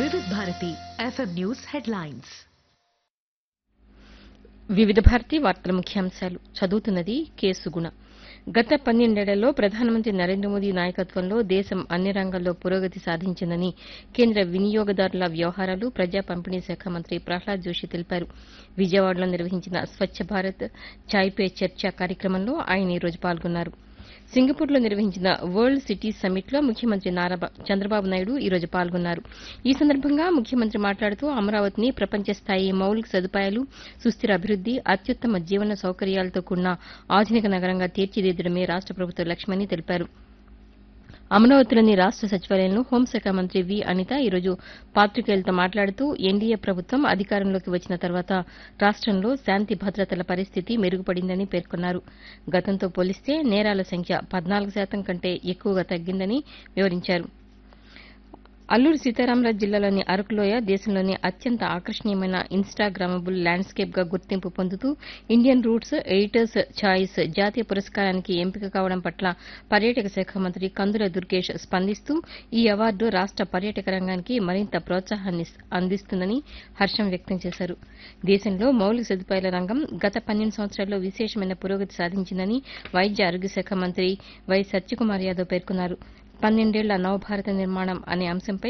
వివిధ Bharati FM news headlines వివిధ భారతి వార్తల ముఖ్యాంశాలు చదువుతున్నది కె సుగుణ గత పన్నెండేళ్లలో ప్రధానమంత్రి నరేంద్ర మోదీ నాయకత్వంలో దేశం అన్ని రంగాల్లో పురోగతి సాధించిందని కేంద్ర వినియోగదారుల వ్యవహారాలు ప్రజా పంపిణీ శాఖ మంత్రి ప్రహ్లాద్ జోషి తెలిపారు విజయవాడలో నిర్వహించిన స్వచ్ఛ భారత్ చాయ్ పే చర్చ కార్యక్రమంలో ఆయన ఈ రోజు పాల్గొన్నారు సింగపూర్లో నిర్వహించిన వరల్డ్ సిటీ సమ్మిట్లో ముఖ్యమంత్రి నారా బ- చంద్రబాబు నాయుడు ఈ రోజు పాల్గొన్నారు ఈ సందర్భంగా ముఖ్యమంత్రి మాట్లాడుతూ అమరావతిని ప్రపంచ స్థాయి మౌలిక సదుపాయాలు సుస్థిర అభివృద్ది అత్యుత్తమ జీవన సౌకర్యాలతో కూడిన ఆధునిక నగరంగా తీర్చిదిద్దడమే రాష్ట ప్రభుత్వ లక్ష్యమని తెలిపారు అమరావతిలోని రాష్ట సచివాలయంలో హోంశాఖ మంత్రి వి అనిత ఈరోజు పాతికేయులతో మాట్లాడుతూ ఎన్డీఏ ప్రభుత్వం అధికారంలోకి వచ్చిన తర్వాత రాష్టంలో శాంతి భద్రతల పరిస్థితి మెరుగుపడిందని పేర్కొన్నారు గతంతో పోలిస్తే నేరాల సంఖ్య పద్నాలుగు శాతం కంటే ఎక్కువగా తగ్గిందని వివరించారు అల్లూరు సీతారామరాజు జిల్లాలోని అరకులోయ దేశంలోని అత్యంత ఆకర్షణీయమైన ఇన్స్టాగ్రామబుల్ ల్యాండ్స్కేప్ గా గుర్తింపు పొందుతూ ఇండియన్ రూట్స్ ఎడిటర్స్ ఛాయిస్ జాతీయ పురస్కారానికి ఎంపిక కావడం పట్ల పర్యాటక శాఖ మంత్రి కందుల దుర్గేష్ స్పందిస్తూ ఈ అవార్డు రాష్ట పర్యాటక రంగానికి మరింత ప్రోత్సాహాన్ని అందిస్తుందని హర్షం వ్యక్తం చేశారు దేశంలో మౌలిక సదుపాయాల రంగం గత పన్నెండు సంవత్సరాల్లో విశేషమైన పురోగతి సాధించిందని వైద్య ఆరోగ్య శాఖ మంత్రి వై సత్యకుమార్ యాదవ్ పేర్కొన్నారు పన్నెండేళ్ల నవభారత నిర్మాణం అనే అంశంపై